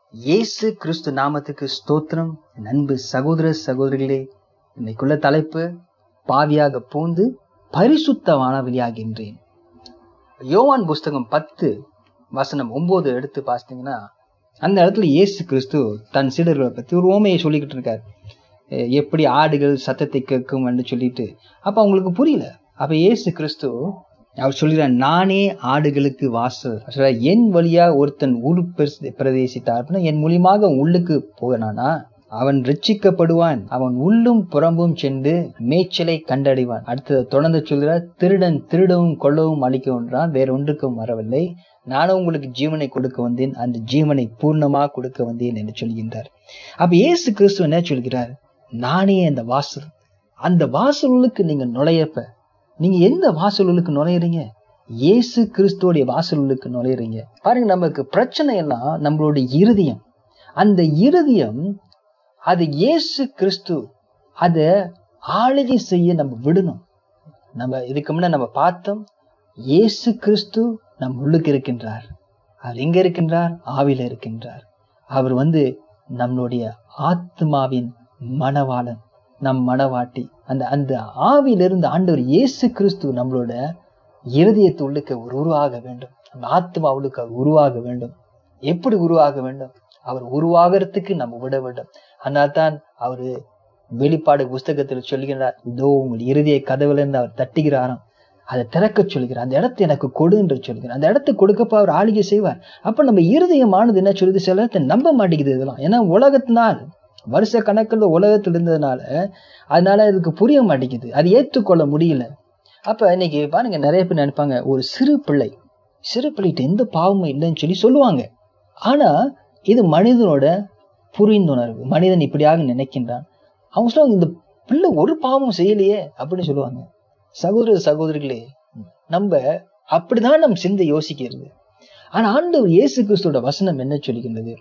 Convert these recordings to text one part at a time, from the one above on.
இயேசு கிறிஸ்து நாமத்துக்கு ஸ்தோத்திரம் என் அன்பு சகோதர சகோதரிகளே இன்னைக்குள்ள தலைப்பு பாவியாக பூந்து பரிசுத்தமானவழியாகின்றேன் யோவான் புஸ்தகம் பத்து வசனம் ஒன்பது எடுத்து பார்த்தீங்கன்னா அந்த இடத்துல இயேசு கிறிஸ்து தன் சீடர்களை பற்றி ஒரு ஓமையை சொல்லிக்கிட்டு இருக்கார் எ- எப்படி ஆடுகள் சத்தத்தை கேட்கும்னு சொல்லிட்டு அப்போ அவங்களுக்கு புரியல அப்போ இயேசு கிறிஸ்து அவர் சொல்கிறார் நானே ஆடுகளுக்கு வாசல் சொல்றார், என் வழியா ஒருத்தன் உள் பிரஸ்- பிரவேசித்தார் அப்படின்னா என் மூலியமாக உள்ளுக்கு போனானா அவன் ரட்சிக்கப்படுவான் அவன் உள்ளும் புறம்பும் சென்று மேய்ச்சலை கண்டடைவான் அடுத்தது தொடர்ந்து சொல்கிறார் திருடன் திருடவும் கொல்லவும் அழிக்கவும்ன்றான் வேற ஒன்றுக்கும் வரவில்லை நானும் உங்களுக்கு ஜீவனை கொடுக்க வந்தேன் அந்த ஜீவனை பூர்ணமாக கொடுக்க வந்தேன் என்று சொல்கின்றார் அப்ப இயேசு கிறிஸ்து என்ன சொல்கிறார் நானே அந்த வாசல் அந்த வாசலுக்கு நீங்க நுழையப்ப நீங்க எந்த வாசலுக்கு நுழையிறீங்க இயேசு கிறிஸ்துவோடைய வாசலுக்கு நுழையிறீங்க பாருங்க நமக்கு பிரச்சனை எல்லாம் நம்மளுடைய இருதயம் அந்த இருதயம் அது இயேசு கிறிஸ்து அதை ஆளுகை செய்ய நம்ம விடணும் நம்ம இதுக்கு முன்ன நம்ம பார்த்தோம் இயேசு கிறிஸ்து நம் உள்ளுக்கு இருக்கின்றார் அவர் எங்க இருக்கின்றார் ஆவில இருக்கின்றார் அவர் வந்து நம்மளுடைய ஆத்மாவின் மணவாளன் நம் மணவாட்டி அந்த அந்த ஆவியிலிருந்து ஆண்டவர் இயேசு கிறிஸ்து நம்மளோட இருதயத்து உள்ளுக்கு அவர் உருவாக வேண்டும் நம்ம ஆத்மா உள்ளுக்கு அவர் உருவாக வேண்டும் எப்படி உருவாக வேண்டும் அவர் உருவாகிறதுக்கு நம்ம விட வேண்டும் அதனால் தான் அவர் வெளிப்பாடு புஸ்தகத்தில் சொல்கிறார் இதோ உங்கள் இருதய கதவிலிருந்து அவர் தட்டுகிறாராம் அதை திறக்க சொல்கிறார் அந்த இடத்தை எனக்கு கொடு என்று சொல்கிறார் அந்த இடத்தை கொடுக்கப்ப அவர் ஆளுகை செய்வார் அப்ப நம்ம இருதயமானது என்ன சொல்லுது சில நேரத்தை நம்ப மாட்டேங்குது இதெல்லாம் ஏன்னா உலகத்தினால் வருஷ கணக்கில் உலகத்தில் இருந்ததுனால அதனால அதுக்கு புரிய மாட்டேங்குது அது ஏற்றுக்கொள்ள முடியல அப்ப இன்னைக்கு பாருங்க நிறைய பேர் நினைப்பாங்க ஒரு சிறு பிள்ளை சிறு பிள்ளைகிட்ட எந்த பாவமும் இல்லைன்னு சொல்லி சொல்லுவாங்க ஆனா இது மனிதனோட புரிந்துணர்வு மனிதன் இப்படியாக நினைக்கின்றான் அவங்க சொல்லுவாங்க இந்த பிள்ளை ஒரு பாவமும் செய்யலையே அப்படின்னு சொல்லுவாங்க சகோதர சகோதரிகளே நம்ம அப்படிதான் நம் சிந்தை யோசிக்கிறது ஆனா ஆண்டவர் இயேசு கிறிஸ்துவோட வசனம் என்ன சொல்லுகின்றது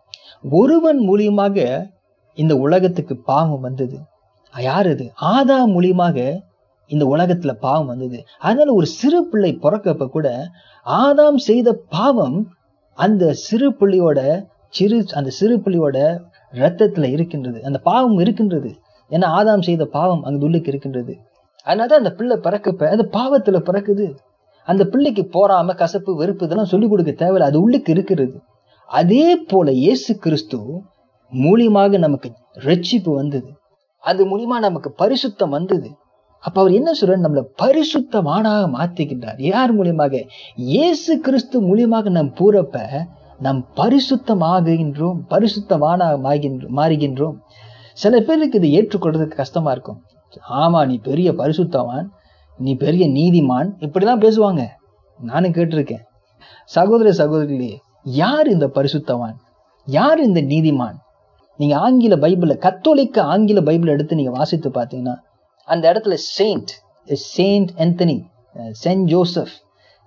ஒருவன் மூலியமாக இந்த உலகத்துக்கு பாவம் வந்தது யார் அது ஆதா மூலியமாக இந்த உலகத்துல பாவம் வந்தது அதனால ஒரு சிறு பிள்ளை பிறக்கப்ப கூட ஆதாம் செய்த பாவம் அந்த சிறு பிள்ளையோட சிறு அந்த சிறு பிள்ளையோட ரத்தத்துல இருக்கின்றது அந்த பாவம் இருக்கின்றது ஏன்னா ஆதாம் செய்த பாவம் அங்க உள்ளுக்கு இருக்கின்றது அதனால தான் அந்த பிள்ளை பிறக்கப்ப அது பாவத்துல பிறக்குது அந்த பிள்ளைக்கு போறாம கசப்பு வெறுப்பு இதெல்லாம் சொல்லிக் கொடுக்க தேவையில்லை அது உள்ளுக்கு இருக்கிறது அதே போல இயேசு கிறிஸ்து மூலியமாக நமக்கு ரட்சிப்பு வந்தது அது மூலியமா நமக்கு பரிசுத்தம் வந்தது அப்ப அவர் என்ன சொல்றாரு நம்மளை பரிசுத்தமானாக மாத்திக்கின்றார் யார் மூலியமாக இயேசு கிறிஸ்து மூலியமாக நம் பூரப்ப நாம் பரிசுத்தமாகுகின்றோம் பரிசுத்தமான மாறுகின்றோம் சில பேருக்கு இது ஏற்றுக்கொள்றதுக்கு கஷ்டமா இருக்கும் ஆமா நீ பெரிய பரிசுத்தவான் நீ பெரிய நீதிமான் இப்படிலாம் பேசுவாங்க நானும் கேட்டிருக்கேன் சகோதர சகோதரிகளே யார் இந்த பரிசுத்தவான் யார் இந்த நீதிமான் நீங்க ஆங்கில பைபிள கத்தோலிக்க ஆங்கில பைபிள் எடுத்து நீங்க வாசித்து பார்த்தீங்கன்னா அந்த இடத்துல Saint Saint Anthony Saint Joseph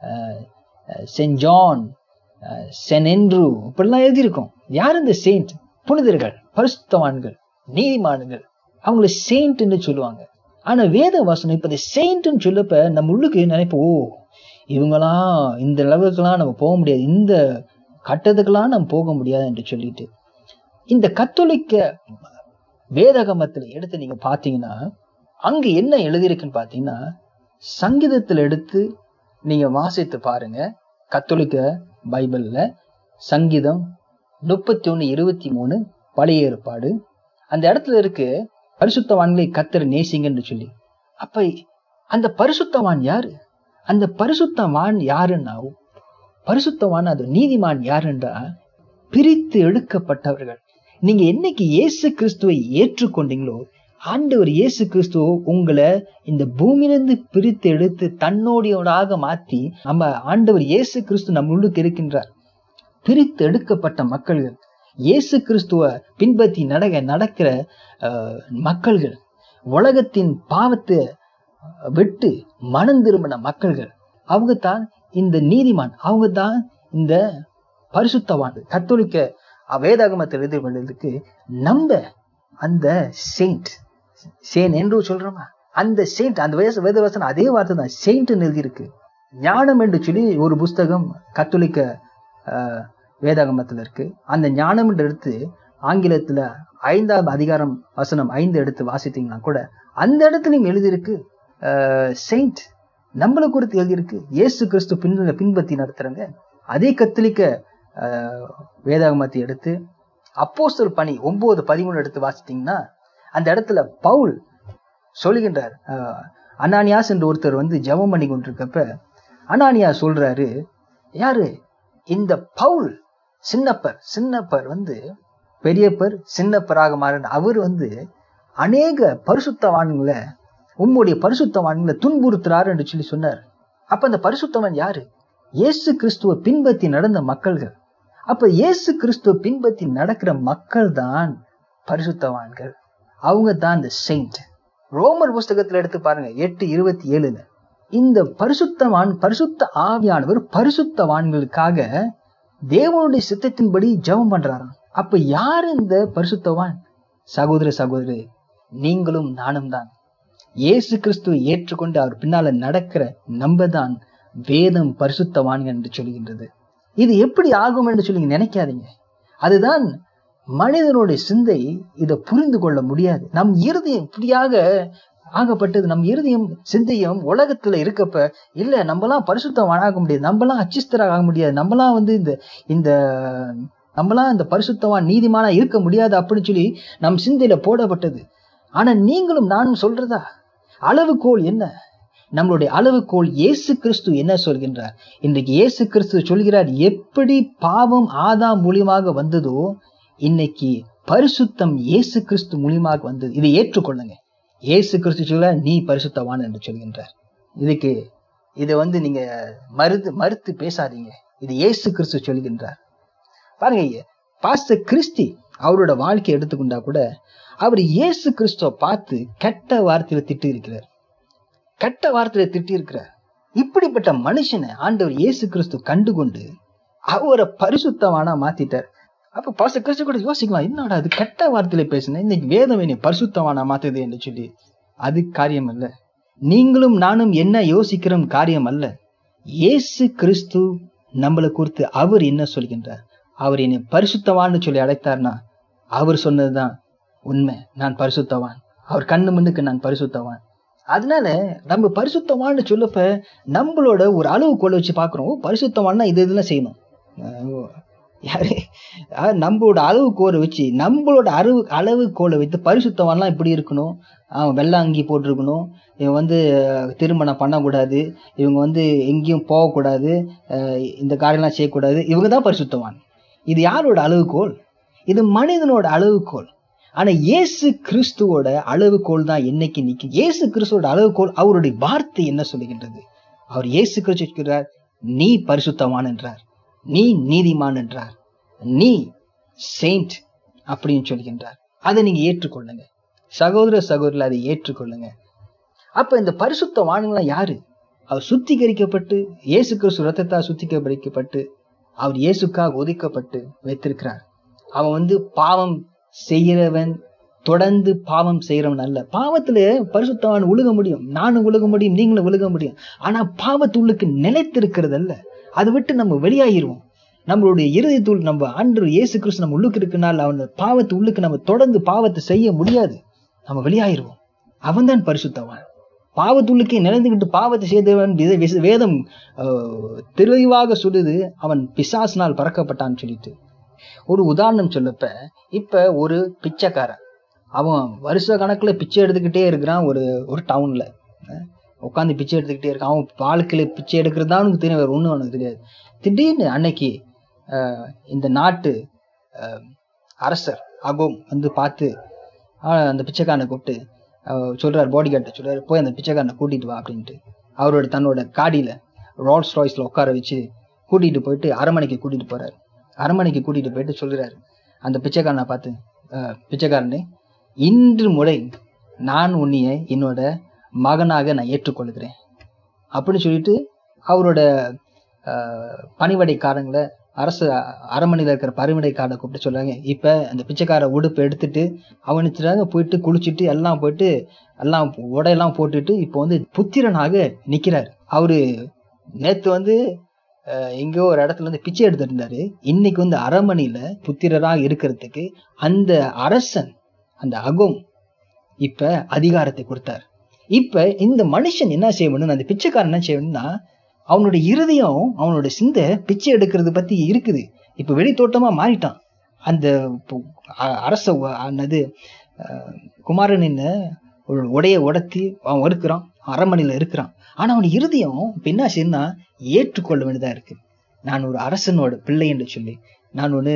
Saint John Saint Andrew இப்படிலாம் எழுதியிருக்கோம் யார் இந்த செயின்ட் புனிதர்கள் பரிசுத்தவான்கள் நீதிமான்கள் அவங்கள செயின்ட்னு சொல்லுவாங்க ஆனா வேத வாசனம் இப்ப இந்த செயின்ட்னு சொல்லப்ப நம்ம உள்ளுக்கு நினைப்போம் ஓ இவங்களாம் இந்த லெவலுக்கெல்லாம் நம்ம போக முடியாது இந்த கட்டத்துக்கெல்லாம் நம்ம போக முடியாது என்று சொல்லிட்டு இந்த கத்தோலிக்க வேதகமத்தில் எடுத்து நீங்க பார்த்தீங்கன்னா அங்க என்ன எழுதியிருக்குன்னு பார்த்தீங்கன்னா சங்கீதத்தில் எடுத்து நீங்க வாசித்து பாருங்க கத்தோலிக்க பைபிள்ல சங்கீதம் முப்பத்தி ஒன்று இருபத்தி மூணு பழைய ஏற்பாடு அந்த இடத்துல இருக்கு பரிசுத்தவான்களை கத்தர் நேசிங்கன்னு சொல்லி அப்ப அந்த பரிசுத்தவான் யாரு அந்த பரிசுத்தவான் யாருன்னா பரிசுத்தவான் அது நீதிமான் யாருன்றா பிரித்து எடுக்கப்பட்டவர்கள் நீங்க என்னைக்கு இயேசு கிறிஸ்துவை ஏற்றுக்கொண்டீங்களோ ஆண்டவர் இயேசு கிறிஸ்து உங்களை இந்த பூமியிலிருந்து பிரித்து எடுத்து தன்னோடியோடாக மாத்தி நம்ம ஆண்டவர் இயேசு கிறிஸ்து நம்ம உள்ளுக்கு இருக்கின்றார் பிரித்து எடுக்கப்பட்ட மக்கள்கள் இயேசு கிறிஸ்துவ பின்பற்றி நடக்க நடக்கிற அஹ், மக்கள்கள் உலகத்தின் பாவத்தை விட்டு மனம் திரும்பின மக்கள்கள் அவங்க தான் இந்த நீதிமான் அவங்க தான் இந்த பரிசுத்தவான் கத்தோலிக்க வேதாகமத்தில் எழுதிக்கு நம்ம அந்த செயின்ட் சேன் என்று சொல்றோமா அந்த செயின்ட் அந்த வேத வேதவசனம் அதே வார்த்தை தான் செயின்ட் எழுதியிருக்கு ஞானம் என்று சொல்லி ஒரு புஸ்தகம் கத்தோலிக்க அஹ், வேதாகமத்தில் இருக்கு அந்த ஞானம் என்று எடுத்து ஆங்கிலத்தில் ஐந்தாம் அதிகாரம் வசனம் ஐந்து எடுத்து வாசித்தீங்கன்னா கூட அந்த இடத்துலையும் எழுதியிருக்கு செயின்ட் நம்மளை குறித்து எழுதியிருக்கு இயேசு கிறிஸ்து பின் பின்பற்றி நடத்துறாங்க அதே கத்தலிக்க அஹ், வேதாகமத்தை எடுத்து அப்போஸ்தலர் பணி ஒன்பது பதிமூணு எடுத்து வாசித்தீங்கன்னா அந்த இடத்துல பவுல் சொல்லுகின்றார் அஹ், அனானியாஸ் என்று ஒருத்தர் வந்து ஜெபம் பண்ணி கொண்டிருக்கப்ப அனானியா சொல்றாரு யாரு இந்த பவுல் சின்னப்பர் சின்னப்பர் வந்து பெரியப்பர் சின்னப்பராக மாறின அவர் வந்து அநேக பரிசுத்தவான்களை உம்முடைய பரிசுத்தவான்களை துன்புறுத்துறாரு என்று சொல்லி சொன்னார் அப்ப அந்த பரிசுத்தவான் யாரு இயேசு கிறிஸ்துவை பின்பற்றி நடந்த மக்கள்கள் அப்ப இயேசு கிறிஸ்துவை பின்பற்றி நடக்கிற மக்கள் தான் பரிசுத்தவான்கள் அவங்க தான் இந்த செயின்ட் ரோமர் புஸ்தகத்துல எடுத்து பாருங்க எட்டு இருபத்தி ஏழுல இந்த பரிசுத்தவான் பரிசுத்த ஆவியானவர் பரிசுத்தவான்களுக்காக தேவனுடைய சித்தத்தின்படி ஜெபம் பண்றாராம் அப்ப யார் இந்த பரிசுத்தவான் சகோதர சகோதரி நீங்களும் நானும் தான் இயேசு கிறிஸ்துவை ஏற்றுக்கொண்டு அவர் பின்னால நடக்கிற நம்ம தான் வேதம் பரிசுத்தவான்கள் என்று சொல்கின்றது இது எப்படி ஆகும் என்று சொல்லி நீங்க நினைக்காதீங்க அதுதான் மனிதனுடைய சிந்தை இதை புரிந்து கொள்ள முடியாது நம் இருதயம் இப்படியாக ஆகப்பட்டது நம் இருதயம் சிந்தையும் உலகத்துல இருக்கப்ப இல்ல நம்மலாம் பரிசுத்தம் ஆக முடியாது நம்மலாம் அச்சிஸ்தராக ஆக முடியாது நம்மலாம் வந்து இந்த இந்த நம்மலாம் இந்த பரிசுத்தவான் நீதிமானா இருக்க முடியாது அப்படின்னு சொல்லி நம் சிந்தையில போடப்பட்டது ஆனா நீங்களும் நானும் சொல்றதா அளவுகோல் என்ன நம்மளுடைய அளவுகோல் இயேசு கிறிஸ்து என்ன சொல்கின்றார் இன்றைக்கு இயேசு கிறிஸ்து சொல்கிறார் எப்படி பாவம் ஆதாம் மூலியமாக வந்ததோ இன்னைக்கு பரிசுத்தம் இயேசு கிறிஸ்து மூலியமாக வந்தது இதை ஏற்றுக்கொள்ளுங்க இயேசு கிறிஸ்து சொல்ல நீ பரிசுத்தவான் என்று சொல்கின்றார் இதுக்கு இதை வந்து நீங்க மறுத்து மறுத்து பேசாதீங்க இது இயேசு கிறிஸ்து சொல்கின்றார் பாருங்க பாஸ்டர் கிறிஸ்டி அவரோட வாழ்க்கையை எடுத்துக்கொண்டா கூட அவர் இயேசு கிறிஸ்துவை பார்த்து கெட்ட வார்த்தையில திட்டி இருக்கிறார் கெட்ட வார்த்தையில திட்டி இருக்கிறார் இப்படிப்பட்ட மனுஷனை ஆண்டவர் இயேசு கிறிஸ்து கண்டுகொண்டு அவரை பரிசுத்தவானா மாத்திட்டார் அப்ப பாச கிறிஸ்து கூட யோசிக்கலாம் என்னடா அது கெட்ட வார்த்தையில பேசினேன் இன்னைக்கு வேதம் என்னை பரிசுத்தவானா மாத்துது என்று சொல்லி அது காரியம் அல்ல நீங்களும் நானும் என்ன யோசிக்கிறோம் காரியம் அல்ல இயேசு கிறிஸ்து நம்மளை குறித்து அவர் என்ன சொல்கின்றார் அவர் என்னை பரிசுத்தவான்னு சொல்லி அழைத்தார்னா அவர் சொன்னதுதான் உண்மை நான் பரிசுத்தவான் அவர் கண்ணு முன்னுக்கு நான் பரிசுத்தவான் அதனால நம்ம பரிசுத்தவான்னு சொல்லப்ப நம்மளோட ஒரு அளவு கோலை வச்சு பார்க்குறோம் பரிசுத்தவான்னா இது இதெல்லாம் செய்யணும் அஹ் யாரு அஹ் நம்மளோட அளவு கோலை வச்சு நம்மளோட அளவு அளவு கோலை வைத்து பரிசுத்தவான்லாம் இப்படி இருக்கணும் அவன் வெள்ளை அங்கி போட்டிருக்கணும் இவன் வந்து அஹ், திருமணம் பண்ணக்கூடாது இவங்க வந்து எங்கேயும் போகக்கூடாது அஹ், இந்த காரியம்லாம் செய்யக்கூடாது இவங்க தான் பரிசுத்தவான் இது யாரோட அளவுகோல் இது மனிதனோட அளவுகோல் ஆனா இயேசு கிறிஸ்துவோட அளவுகோல் தான் என்னைக்கு நிற்கும் இயேசு கிறிஸ்துவோட அளவுகோல் அவருடைய வார்த்தை என்ன சொல்லுகின்றது அவர் இயேசு கிறிஸ்து சொல்கிறார் நீ பரிசுத்தவான் என்றார் நீ நீதிமான் என்றார் நீ செயின்ட் அப்படின்னு சொல்கின்றார் அதை நீங்க ஏற்றுக்கொள்ளுங்க சகோதர சகோதரில் அதை ஏற்றுக்கொள்ளுங்க அப்ப இந்த பரிசுத்தவான்களாம் யாரு அவர் சுத்திகரிக்கப்பட்டு இயேசு கிறிஸ்து ரத்தத்தால் சுத்திகரிக்கப்பட்டு அவர் இயேசுக்காக ஒதுக்கப்பட்டு வைத்திருக்கிறார் அவன் வந்து பாவம் செய்கிறவன் தொடர்ந்து பாவம் செய்கிறவன் அல்ல பாவத்துல பரிசுத்தவான் உழுக முடியும் நானும் உழுக முடியும் நீங்களும் உழுக முடியும் ஆனா பாவத்துள்ளுக்கு நிலைத்திருக்கிறது அல்ல அதை விட்டு நம்ம வெளியாகிருவோம் நம்மளுடைய இருதயத்துள் நம்ம ஆண்டு இயேசு கிறிஸ்து நம்ம உள்ளுக்கு இருக்கனால அவன் பாவத்து உள்ளுக்கு நம்ம தொடர்ந்து பாவத்தை செய்ய முடியாது நம்ம வெளியாகிருவோம் அவன்தான் பரிசுத்தவான் பாவத்துள்ளுக்கே நினைந்துக்கிட்டு பாவத்தை செய்தவன் வித- விச- வேதம் ஆஹ், தெளிவாக சொல்லுது அவன் பிசாசினால் பறக்கப்பட்டான்னு சொல்லிட்டு ஒரு உதாரணம் சொல்லப்ப இப்ப ஒரு பிச்சைக்காரன் அவன் வருஷ கணக்குல பிச்சை எடுத்துக்கிட்டே இருக்கிறான் ஒரு ஒரு டவுன்ல உட்காந்து பிச்சை எடுத்துக்கிட்டே இருக்கான் அவன் வாழ்க்கையில பிச்சை எடுக்கிறது தான் அவனுக்கு தெரியும் வேற ஒன்றும் அவனுக்கு தெரியாது திடீர்னு அன்னைக்கு ஆஹ், இந்த நாட்டு ஆஹ், அரசர் அகோம் வந்து பார்த்து ஆஹ், அந்த பிச்சைக்காரனை கூப்பிட்டு ஆஹ், சொல்றாரு பாடி கார்ட்டை சொல்றாரு போய் அந்த பிச்சைக்காரனை கூட்டிட்டு வா அப்படின்ட்டு அவரோட தன்னோட காடியில ரோல்ஸ் ராய்ஸ்ல உட்கார வச்சு கூட்டிட்டு போயிட்டு அரண்மனைக்கு கூட்டிட்டு போறாரு அரண்மனைக்கு கூட்டிட்டு போயிட்டு சொல்றாரு அந்த பிச்சைக்காரனை பார்த்து "அஹ், பிச்சைக்காரனே இன்று முறை நான் உன்னைய என்னோட மகனாக நான் ஏற்றுக்கொள்கிறேன் அப்படின்னு சொல்லிட்டு அவரோட அஹ், பணிவடைக்காரங்களை அரசு அரண்மனையில் இருக்கிற பரிமடைக்காரனை கூப்பிட்டு சொல்றாங்க இப்போ அந்த பிச்சைக்கார உடுப்பு எடுத்துட்டு அவனுச்சுறாங்க போயிட்டு குளிச்சுட்டு எல்லாம் போயிட்டு எல்லாம் உடையெல்லாம் போட்டுட்டு இப்போ வந்து புத்திரனாக நிற்கிறார் அவரு நேற்று வந்து அஹ், எங்கேயோ ஒரு இடத்துல இருந்து பிச்சை எடுத்துட்டு இருந்தாரு இன்னைக்கு வந்து அரண்மனையில புத்திரராக இருக்கிறதுக்கு அந்த அரசன் அந்த அகம் இப்ப அதிகாரத்தை கொடுத்தார் இப்ப இந்த மனுஷன் என்ன செய்யணும் அந்த பிச்சைக்காரன் என்ன செய்யணும்னா அவனுடைய இருதயம் அவனோட சிந்தை பிச்சை எடுக்கிறது பத்தி இருக்குது இப்ப வெளித்தோட்டமா மாறிட்டான் அந்த இப்போ அ- அரச உ- என்னது அஹ், குமாரன் என்ன ஒரு உடைய உடத்தி அவன் இருக்கிறான் அரண்மனையில இருக்கிறான் ஆனா அவன் இருதயம் இப்ப என்ன செய்யணும்னா ஏற்றுக்கொள்ள வேண்டியதா இருக்கு நான் ஒரு அரசனோட பிள்ளை என்று சொல்லி நான் ஒரு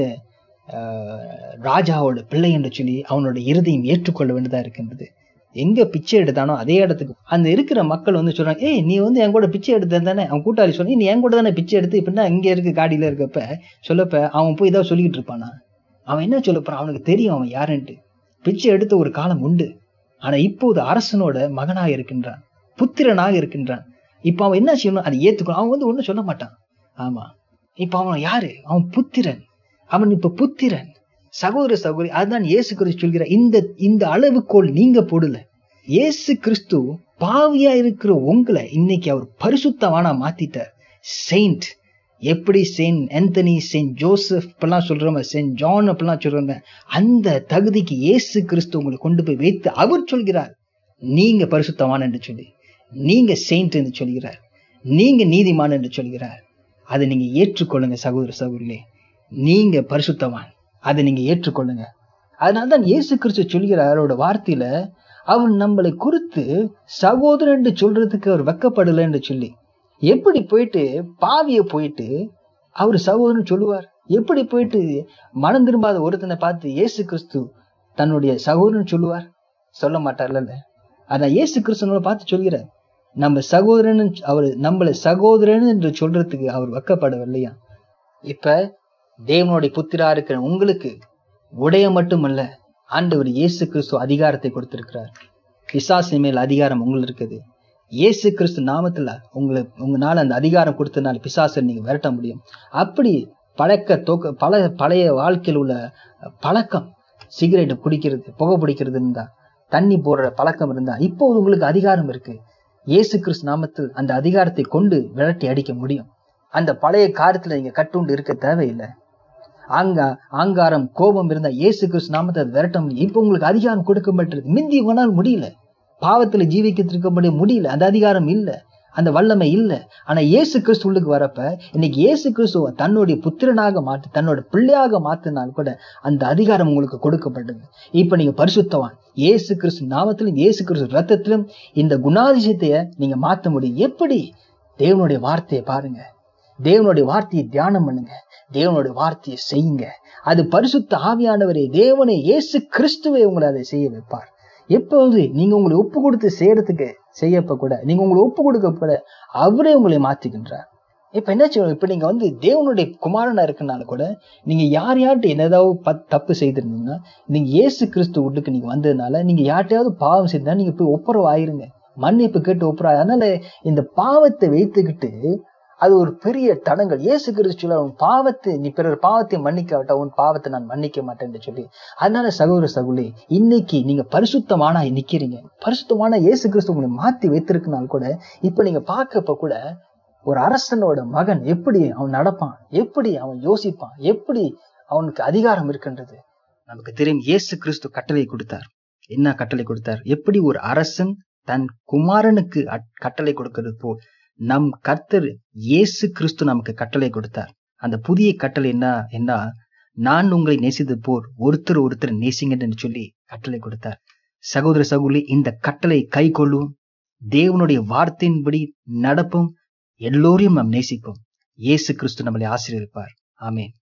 அஹ், ராஜாவோட பிள்ளை என்று சொல்லி அவனோட இருதயம் ஏற்றுக்கொள்ள வேண்டியதா இருக்கின்றது எங்க பிச்சை எடுத்தானோ அதே இடத்துக்கு அந்த இருக்கிற மக்கள் வந்து சொல்றாங்க ஏய் நீ வந்து என் கூட பிச்சை எடுத்த தானே அவன் கூட்டாளி சொல்லி நீ என் கூட தானே பிச்சை எடுத்து இப்படின்னா இங்க இருக்கு காடியில இருக்கப்ப சொல்லப்ப அவன் போய் ஏதாவது சொல்லிக்கிட்டு இருப்பானா அவன் என்ன சொல்ல போறான் அவனுக்கு தெரியும் அவன் யாருன்ட்டு பிச்சை எடுத்த ஒரு காலம் உண்டு ஆனா இப்போது அரசனோட மகனாக இருக்கின்றான் புத்திரனாக இருக்கின்றான் இப்ப அவன் என்ன செய்யணும் அதை ஏத்துக்கணும் அவன் வந்து ஒண்ணும் சொல்ல மாட்டான் ஆமா இப்ப அவன் யாரு அவன் புத்திரன் அவன் இப்ப புத்திரன் சகோதர சகோதரி அதுதான் இயேசு கிறிஸ்து சொல்கிற இந்த இந்த அளவுகோல் நீங்க போடல இயேசு கிறிஸ்து பாவியா இருக்கிற உங்களை இன்னைக்கு அவர் பரிசுத்தவானா மாத்திட்டார் செயின்ட் எப்படி செயின்ட் ஆந்தனி செயின்ட் ஜோசப் இப்பெல்லாம் சொல்றோமே செயின்ட் ஜான் அப்படிலாம் சொல்றோமே அந்த தகுதிக்கு இயேசு கிறிஸ்து உங்களை கொண்டு போய் வைத்து அவர் சொல்கிறார் நீங்க பரிசுத்தவான் என்று சொல்லி நீங்க செயின்ட் என்று சொல்கிறார் நீங்க நீதிமான் என்று சொல்கிறார் அதை நீங்க ஏற்றுக்கொள்ளுங்க சகோதர சகோதரிகளே நீங்க பரிசுத்தவான் அதை நீங்க ஏற்றுக்கொள்ளுங்க அதனால தான் இயேசு கிறிஸ்து சொல்கிறார் அவரோட வார்த்தையில அவன் நம்மளை குறித்து சகோதரன் என்று சொல்றதுக்கு அவர் வெக்கப்படலை என்று சொல்லி எப்படி போயிட்டு பாவிய போயிட்டு அவர் சகோதரன் சொல்லுவார் எப்படி போயிட்டு மனம் திரும்பாத ஒருத்தனை பார்த்து இயேசு கிறிஸ்து தன்னுடைய சகோதரன் சொல்லுவார் சொல்ல மாட்டார்ல அதான் இயேசு கிறிஸ்துவனை பார்த்து சொல்கிறார் நம்ம சகோதரன் அவர் நம்மளை சகோதரன் என்று சொல்றதுக்கு அவர் வெக்கப்படவில்லையா இப்ப தேவனுடைய புத்திரா இருக்கிற உங்களுக்கு உடைய மட்டுமல்ல ஆண்டவர் இயேசு கிறிஸ்து அதிகாரத்தை கொடுத்திருக்கிறார் பிசாசு மேல் அதிகாரம் உங்களுக்கு இருக்குது இயேசு கிறிஸ்து நாமத்துல உங்களை உங்களால அந்த அதிகாரம் கொடுத்ததுனால பிசாசை நீங்க விரட்ட முடியும் அப்படி பழக்க தோக்க பல பழைய வாழ்க்கையில் உள்ள பழக்கம் சிகரெட் குடிக்கிறது புகை பிடிக்கிறது இருந்தா தண்ணி போடுற பழக்கம் இருந்தா இப்போ உங்களுக்கு அதிகாரம் இருக்கு இயேசு கிறிஸ்து நாமத்தில் அந்த அதிகாரத்தை கொண்டு விரட்டி அடிக்க முடியும் அந்த பழைய காரியத்துல நீங்க கட்டுண்டு இருக்க தேவையில்லை ஆங்க ஆங்காரம் கோபம் இருந்தா இயேசு கிறிஸ்து நாமத்தை அது விரட்ட முடியும் இப்போ உங்களுக்கு அதிகாரம் கொடுக்கப்பட்டிருக்கு மிந்தி உங்களால் முடியல பாவத்துல ஜீவிக்கிறதுக்கு முடிய முடியல அந்த அதிகாரம் இல்லை அந்த வல்லமை இல்லை ஆனா இயேசு கிறிஸ்து உள்ளுக்கு வரப்ப இன்னைக்கு இயேசு கிறிஸ்துவ தன்னுடைய புத்திரனாக மாற்றி தன்னோட பிள்ளையாக மாத்தினால் கூட அந்த அதிகாரம் உங்களுக்கு கொடுக்கப்பட்டது இப்ப நீங்க பரிசுத்தவான் இயேசு கிறிஸ்து நாமத்திலும் இயேசு கிறிஸ்து ரத்தத்திலும் இந்த குணாதிசயத்தைய நீங்க மாத்த முடியும் எப்படி தேவனுடைய வார்த்தையை பாருங்க தேவனுடைய வார்த்தையை தியானம் பண்ணுங்க தேவனுடைய வார்த்தையை செய்யுங்க அது பரிசுத்த ஆவியானவரே தேவனே இயேசு கிறிஸ்துவை உங்களை அதை செய்ய வைப்பார் எப்போது நீங்க உங்களை ஒப்பு கொடுத்து செய்யறதுக்கு செய்யப்ப கூட நீங்க உங்களை ஒப்பு கொடுக்க கூட அவரே உங்களை மாத்திக்கின்றார் இப்ப என்ன செய்யணும் இப்ப நீங்க வந்து தேவனுடைய குமாரனா இருக்கனால கூட நீங்க யார் யார்கிட்ட என்னதாவது பத்- தப்பு செய்திருந்தீங்கன்னா நீங்க இயேசு கிறிஸ்து உள்ளுக்கு நீங்க வந்ததுனால நீங்க யார்கிட்டயாவது பாவம் செய்தா நீங்க போய் ஒப்புரவு ஆயிருங்க மன்னிப்பு கேட்டு ஒப்புரவு அதனால இந்த பாவத்தை வைத்துக்கிட்டு அது ஒரு பெரிய தடங்கள் இயேசு கிறிஸ்து சொல்ல உன் பாவத்தை நீ பிறர் பாவத்தை மன்னிக்காவிட்டா உன் பாவத்தை நான் மன்னிக்க மாட்டேன்னு சொல்லி அதனால சகோதர சகுலே இன்னைக்கு நீங்க பரிசுத்தமான நிக்கிறீங்க பரிசுத்தமான இயேசு கிறிஸ்து உங்களை மாத்தி வைத்திருக்கனால கூட இப்ப நீங்க பார்க்கப்ப கூட ஒரு அரசனோட மகன் எப்படி அவன் நடப்பான் எப்படி அவன் யோசிப்பான் எப்படி அவனுக்கு அதிகாரம் இருக்கின்றது நமக்கு தெரியும் இயேசு கிறிஸ்து கட்டளை கொடுத்தார் என்ன கட்டளை கொடுத்தார் எப்படி ஒரு அரசன் தன் குமாரனுக்கு அட்- கட்டளை கொடுக்கிறது போல் நம் கர்த்தர் இயேசு கிறிஸ்து நமக்கு கட்டளை கொடுத்தார் அந்த புதிய கட்டளை என்ன என்ன நான் உங்களை நேசித்தது போர் ஒருத்தர் ஒருத்தர் நேசிங்கன்னு சொல்லி கட்டளை கொடுத்தார் சகோதர சகோதரி இந்த கட்டளை கை கொள்ளும் தேவனுடைய வார்த்தையின்படி நடப்போம் எல்லோரையும் நாம் நேசிப்போம் இயேசு கிறிஸ்து நம்மளை ஆசீர்வதிப்பார் ஆமென்